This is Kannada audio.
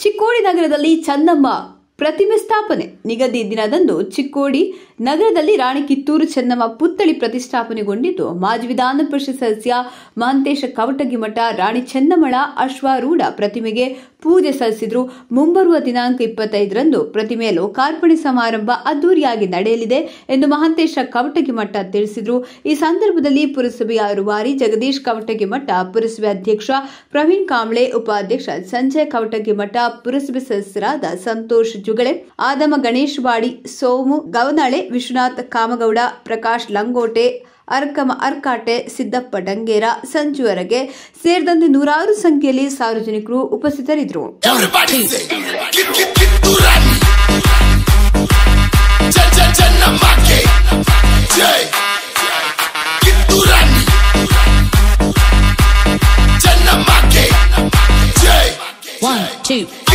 ಚಿಕ್ಕೋಡಿ ನಗರದಲ್ಲಿ ಚನ್ನಮ್ಮ ಪ್ರತಿಮೆ ಸ್ಥಾಪನೆ ನಿಗದಿ ದಿನದಂದು ಚಿಕ್ಕೋಡಿ ನಗರದಲ್ಲಿ ರಾಣಿ ಕಿತ್ತೂರು ಚೆನ್ನಮ್ಮ ಪುತ್ಥಳಿ ಪ್ರತಿಷ್ಠಾಪನೆಗೊಂಡಿದ್ದು ಮಾಜಿ ವಿಧಾನ ಪರಿಷತ್ ಸದಸ್ಯ ಮಹಂತೇಶ ಕವಟಗಿಮಠ ರಾಣಿ ಚೆನ್ನಮ್ಮಳ ಅಶ್ವಾರೂಢ ಪ್ರತಿಮೆಗೆ ಪೂಜೆ ಸಲ್ಲಿಸಿದ್ರು ಮುಂಬರುವ ದಿನಾಂಕ ಇಪ್ಪತ್ತೈದರಂದು ಪ್ರತಿಮೆ ಲೋಕಾರ್ಪಣೆ ಸಮಾರಂಭ ಅದ್ದೂರಿಯಾಗಿ ನಡೆಯಲಿದೆ ಎಂದು ಮಹಂತೇಶ ಕವಟಗಿಮಠ ತಿಳಿಸಿದರು ಈ ಸಂದರ್ಭದಲ್ಲಿ ಪುರಸಭೆಯ ರೂವಾರಿ ಜಗದೀಶ್ ಕವಟಗಿಮಠ ಪುರಸಭೆ ಅಧ್ಯಕ್ಷ ಪ್ರವೀಣ್ ಕಾಂಬ್ಳೆ ಉಪಾಧ್ಯಕ್ಷ ಸಂಜಯ್ ಕವಟಗಿಮಠ ಪುರಸಭೆ ಸದಸ್ಯರಾದ ಸಂತೋಷ್ ಜುಗಳೆ ಆದಮ ಗಣೇಶ್ ಬಾಡಿ ಸೋಮು ಗವನಾಳೆ ವಿಶ್ವನಾಥ್ ಕಾಮಗೌಡ ಪ್ರಕಾಶ್ ಲಂಗೋಟೆ ಅರ್ಕಮ ಅರ್ಕಾಟೆ ಸಿದ್ದಪ್ಪ ಡಂಗೇರ ಸಂಜು ಅರಗೆ ಸೇರಿದಂತೆ ನೂರಾರು ಸಂಖ್ಯೆಯಲ್ಲಿ ಸಾರ್ವಜನಿಕರು ಉಪಸ್ಥಿತರಿದ್ದರು Everybody say, get, get, get to Rani. Jan, Jan, Jan, Namake. Jay. Get to Rani. Jan, Namake. Jay. One, two,